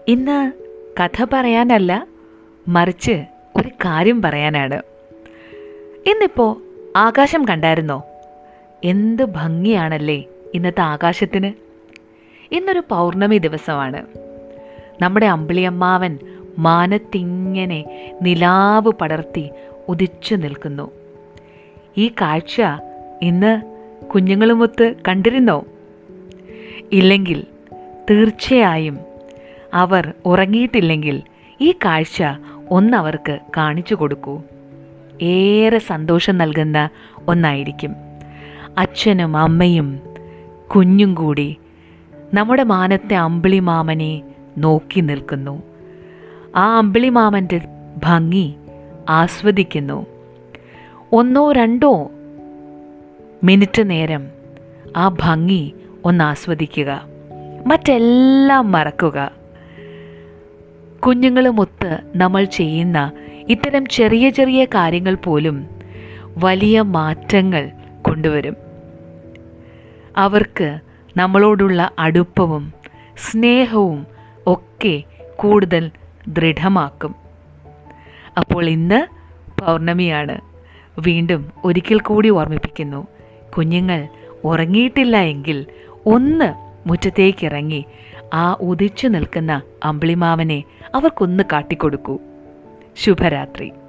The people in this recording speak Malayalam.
ഇന്ന് കഥ പറയാനല്ല മറിച്ച് ഒരു കാര്യം പറയാനാണ് ഇന്നിപ്പോൾ ആകാശം കണ്ടായിരുന്നോ എന്ത് ഭംഗിയാണല്ലേ ഇന്നത്തെ ആകാശത്തിന് ഇന്നൊരു പൗർണമി ദിവസമാണ് നമ്മുടെ അമ്പിളിയമ്മാവൻ മാനത്തിങ്ങനെ നിലാവ് പടർത്തി ഉദിച്ചു നിൽക്കുന്നു ഈ കാഴ്ച ഇന്ന് കുഞ്ഞുങ്ങളുമൊത്ത് കണ്ടിരുന്നോ ഇല്ലെങ്കിൽ തീർച്ചയായും അവർ ഉറങ്ങിയിട്ടില്ലെങ്കിൽ ഈ കാഴ്ച ഒന്നവർക്ക് കാണിച്ചു കൊടുക്കൂ ഏറെ സന്തോഷം നൽകുന്ന ഒന്നായിരിക്കും അച്ഛനും അമ്മയും കുഞ്ഞും കൂടി നമ്മുടെ മാനത്തെ അമ്പിളി മാമനെ നോക്കി നിൽക്കുന്നു ആ അമ്പിളി മാമൻ്റെ ഭംഗി ആസ്വദിക്കുന്നു ഒന്നോ രണ്ടോ മിനിറ്റ് നേരം ആ ഭംഗി ഒന്ന് ആസ്വദിക്കുക മറ്റെല്ലാം മറക്കുക കുഞ്ഞുങ്ങളുമൊത്ത് നമ്മൾ ചെയ്യുന്ന ഇത്തരം ചെറിയ ചെറിയ കാര്യങ്ങൾ പോലും വലിയ മാറ്റങ്ങൾ കൊണ്ടുവരും അവർക്ക് നമ്മളോടുള്ള അടുപ്പവും സ്നേഹവും ഒക്കെ കൂടുതൽ ദൃഢമാക്കും അപ്പോൾ ഇന്ന് പൗർണമിയാണ് വീണ്ടും ഒരിക്കൽ കൂടി ഓർമ്മിപ്പിക്കുന്നു കുഞ്ഞുങ്ങൾ ഉറങ്ങിയിട്ടില്ല എങ്കിൽ ഒന്ന് മുറ്റത്തേക്കിറങ്ങി ആ ഉദിച്ചു നിൽക്കുന്ന അമ്പിളിമാവനെ അവർക്കൊന്ന് കാട്ടിക്കൊടുക്കൂ ശുഭരാത്രി